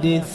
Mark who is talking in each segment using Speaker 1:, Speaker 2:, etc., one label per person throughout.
Speaker 1: حدث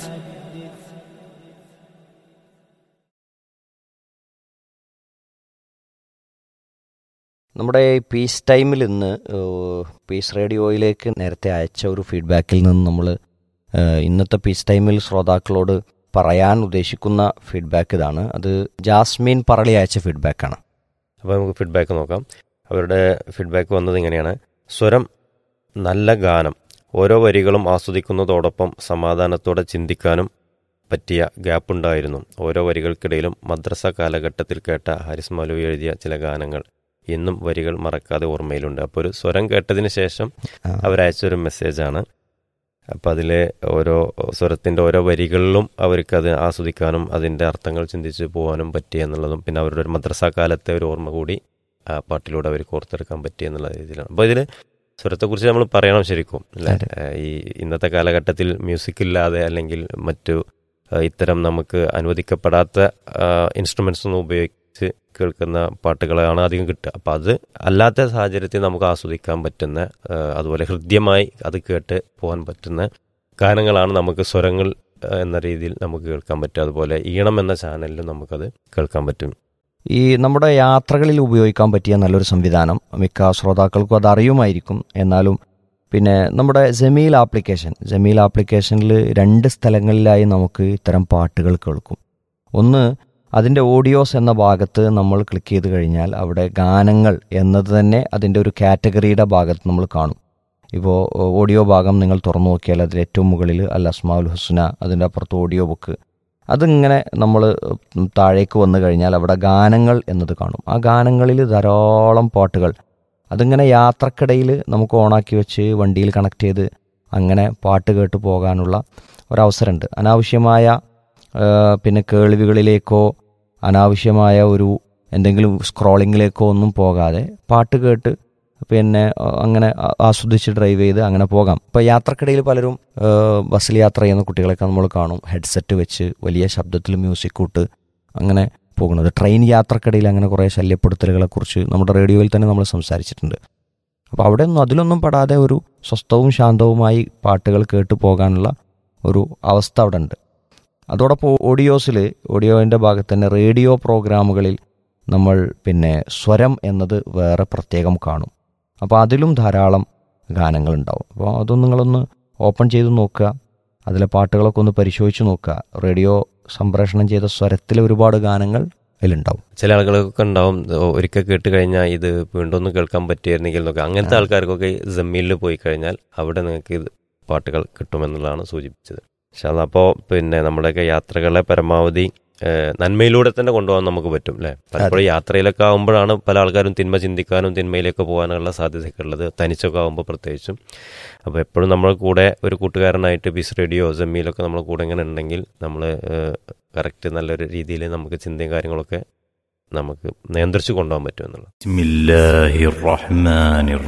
Speaker 2: നമ്മുടെ പീസ് ടൈമിൽ ഇന്ന് ഏഹ്, പീസ് റേഡിയോയിലേക്ക് നേരത്തെ അയച്ച ഒരു ഫീഡ്ബാക്കിൽ നിന്ന് നമ്മൾ ഏഹ്, ഇന്നത്തെ പീസ് ടൈമിൽ ശ്രോതാക്കളോട് പറയാൻ ഉദ്ദേശിക്കുന്ന ഫീഡ്ബാക്ക് ഇതാണ് അത് ജാസ്മിൻ പറളി അയച്ച ഫീഡ്ബാക്കാണ്
Speaker 3: അപ്പോൾ നമുക്ക് ഫീഡ്ബാക്ക് നോക്കാം അവരുടെ ഫീഡ്ബാക്ക് വന്നത് ഇങ്ങനെയാണ് സ്വരം നല്ല ഗാനം ഓരോ വരികളും ആസ്വദിക്കുന്നതോടൊപ്പം സമാധാനത്തോടെ ചിന്തിക്കാനും പറ്റിയ ഗ്യാപ്പുണ്ടായിരുന്നു ഓരോ വരികൾക്കിടയിലും മദ്രസ കാലഘട്ടത്തിൽ കേട്ട ഹാരിസ് മൗലവി എഴുതിയ ചില ഗാനങ്ങൾ ഇന്നും വരികൾ മറക്കാതെ ഓർമ്മയിലുണ്ട് അപ്പോൾ ഒരു സ്വരം കേട്ടതിന് ശേഷം
Speaker 2: ആ.
Speaker 3: അവരയച്ചൊരു മെസ്സേജാണ് അപ്പോൾ അതിലെ ഓരോ സ്വരത്തിൻ്റെ ഓരോ വരികളിലും അവർക്കത് ആസ്വദിക്കാനും അതിൻ്റെ അർത്ഥങ്ങൾ ചിന്തിച്ച് പോകാനും പറ്റി എന്നുള്ളതും പിന്നെ അവരുടെ ഒരു മദ്രസ കാലത്തെ ഒരു ഓർമ്മ കൂടി ആ പാട്ടിലൂടെ അവർക്ക് ഓർത്തെടുക്കാൻ പറ്റി എന്നുള്ള രീതിയിലാണ് അപ്പോൾ ഇതിൽ സ്വരത്തെക്കുറിച്ച് നമ്മൾ പറയണം ശരിക്കും അല്ലേ
Speaker 2: അതെ.
Speaker 3: ഏഹ് ഈ ഇന്നത്തെ കാലഘട്ടത്തിൽ മ്യൂസിക് ഇല്ലാതെ അല്ലെങ്കിൽ മറ്റു ഏഹ് ഇത്തരം നമുക്ക് അനുവദിക്കപ്പെടാത്ത ഇൻസ്ട്രുമെന്റ്സ് ഒന്നും ഉപയോഗിച്ച് കേൾക്കുന്ന പാട്ടുകളാണ് അധികം കിട്ടുക അപ്പം അത് അല്ലാത്ത സാഹചര്യത്തിൽ നമുക്ക് ആസ്വദിക്കാൻ പറ്റുന്ന ഏഹ് അതുപോലെ ഹൃദ്യമായി അത് കേട്ട് പോകാൻ പറ്റുന്ന ഗാനങ്ങളാണ് നമുക്ക് സ്വരങ്ങൾ ഏഹ് എന്ന രീതിയിൽ നമുക്ക് കേൾക്കാൻ പറ്റുക അതുപോലെ ഈണം എന്ന ചാനലിലും നമുക്കത് കേൾക്കാൻ പറ്റും
Speaker 2: ഈ നമ്മുടെ യാത്രകളിൽ ഉപയോഗിക്കാൻ പറ്റിയ നല്ലൊരു സംവിധാനം മിക്ക ശ്രോതാക്കൾക്കും അത് അറിയുമായിരിക്കും എന്നാലും പിന്നെ നമ്മുടെ ജമീൽ ആപ്ലിക്കേഷൻ ജമീൽ ആപ്ലിക്കേഷനിൽ രണ്ട് സ്ഥലങ്ങളിലായി നമുക്ക് ഇത്തരം പാട്ടുകൾ കേൾക്കും ഒന്ന് അതിൻ്റെ ഓഡിയോസ് എന്ന ഭാഗത്ത് നമ്മൾ ക്ലിക്ക് ചെയ്ത് കഴിഞ്ഞാൽ അവിടെ ഗാനങ്ങൾ എന്നത് തന്നെ അതിൻ്റെ ഒരു കാറ്റഗറിയുടെ ഭാഗത്ത് നമ്മൾ കാണും ഇപ്പോൾ ഓഡിയോ ഭാഗം നിങ്ങൾ തുറന്നു നോക്കിയാൽ അതിൽ ഏറ്റവും മുകളിൽ അൽ അസ്മാഉൽ ഹുസ്ന അതിൻ്റെ അപ്പുറത്ത് ഓഡിയോ ബുക്ക് അതിങ്ങനെ നമ്മൾ താഴേക്ക് വന്നു കഴിഞ്ഞാൽ അവിടെ ഗാനങ്ങൾ എന്നത് കാണും ആ ഗാനങ്ങളിൽ ധാരാളം പാട്ടുകൾ അതിങ്ങനെ യാത്രക്കിടയിൽ നമുക്ക് ഓണാക്കി വെച്ച് വണ്ടിയിൽ കണക്ട് ചെയ്ത് അങ്ങനെ പാട്ട് കേട്ട് പോകാനുള്ള ഒരവസരമുണ്ട് അനാവശ്യമായ ആ, പിന്നെ കേൾവികളിലേക്കോ അനാവശ്യമായ ഒരു എന്തെങ്കിലും സ്ക്രോളിങ്ങിലേക്കോ ഒന്നും പോകാതെ പാട്ട് കേട്ട് പിന്നെ ആ, അങ്ങനെ ആ- ആസ്വദിച്ച് ഡ്രൈവ് ചെയ്ത് അങ്ങനെ പോകാം ഇപ്പോൾ യാത്രക്കിടയിൽ പലരും ആ, ബസ്സിൽ യാത്ര ചെയ്യുന്ന കുട്ടികളൊക്കെ നമ്മൾ കാണും ഹെഡ്സെറ്റ് വെച്ച് വലിയ ശബ്ദത്തിൽ മ്യൂസിക് ഇട്ട് അങ്ങനെ പോകുന്നത് ട്രെയിൻ യാത്രക്കിടയിൽ അങ്ങനെ കുറേ ശല്യപ്പെടുത്തലുകളെക്കുറിച്ച് നമ്മുടെ റേഡിയോയിൽ തന്നെ നമ്മൾ സംസാരിച്ചിട്ടുണ്ട് അപ്പോൾ അവിടെ ഒന്നും അതിലൊന്നും പെടാതെ ഒരു സ്വസ്ഥവും ശാന്തവുമായി പാട്ടുകൾ കേട്ട് പോകാനുള്ള ഒരു അവസ്ഥ അവിടെ ഉണ്ട് അതോടൊപ്പം ഓഡിയോസിൽ ഓഡിയോൻ്റെ ഭാഗത്ത് തന്നെ റേഡിയോ പ്രോഗ്രാമുകളിൽ നമ്മൾ പിന്നെ സ്വരം എന്നത് വേറെ പ്രത്യേകം കാണും അപ്പോൾ അതിലും ധാരാളം ഗാനങ്ങളുണ്ടാവും അപ്പോൾ അതൊന്നും നിങ്ങളൊന്ന് ഓപ്പൺ ചെയ്ത് നോക്കുക അതിലെ പാട്ടുകളൊക്കെ ഒന്ന് പരിശോധിച്ച് നോക്കുക റേഡിയോ സംപ്രേഷണം ചെയ്ത സ്വരത്തിലെ ഒരുപാട് ഗാനങ്ങൾ അതിലുണ്ടാവും
Speaker 3: ചില ആളുകൾക്കൊക്കെ ഉണ്ടാവും ഓ, ഒരിക്കൽ കേട്ട് കഴിഞ്ഞാൽ ഇത് വീണ്ടും ഒന്ന് കേൾക്കാൻ പറ്റിയിരുന്നെങ്കിൽ എന്നൊക്കെ അങ്ങനത്തെ ആൾക്കാർക്കൊക്കെ ജമ്മീലിൽ പോയി കഴിഞ്ഞാൽ അവിടെ നിങ്ങൾക്ക് ഇത് പാട്ടുകൾ കിട്ടുമെന്നുള്ളതാണ് സൂചിപ്പിച്ചത് പക്ഷെ അതപ്പോൾ പിന്നെ നമ്മുടെയൊക്കെ യാത്രകളെ പരമാവധി ഏഹ്, നന്മയിലൂടെ തന്നെ കൊണ്ടുപോകാൻ നമുക്ക് പറ്റും അല്ലേ പലപ്പോഴും യാത്രയിലൊക്കെ ആകുമ്പോഴാണ് പല ആൾക്കാരും തിന്മ ചിന്തിക്കാനും തിന്മയിലേക്ക് പോകാനുള്ള സാധ്യതയൊക്കെ ഉള്ളത് തനിച്ചൊക്കെ ആകുമ്പോൾ പ്രത്യേകിച്ചും അപ്പോൾ എപ്പോഴും നമ്മുടെ കൂടെ ഒരു കൂട്ടുകാരനായിട്ട് ബിസ് റേഡിയോ ജമ്മീലൊക്കെ നമ്മുടെ കൂടെ ഇങ്ങനെ ഉണ്ടെങ്കിൽ നമ്മൾ കറക്റ്റ് നല്ലൊരു രീതിയിൽ നമുക്ക് ചിന്തയും കാര്യങ്ങളൊക്കെ നമുക്ക് നിയന്ത്രിച്ച് കൊണ്ടുപോകാൻ പറ്റും എന്നുള്ളത്
Speaker 1: بسم الله الرحمن الرحيم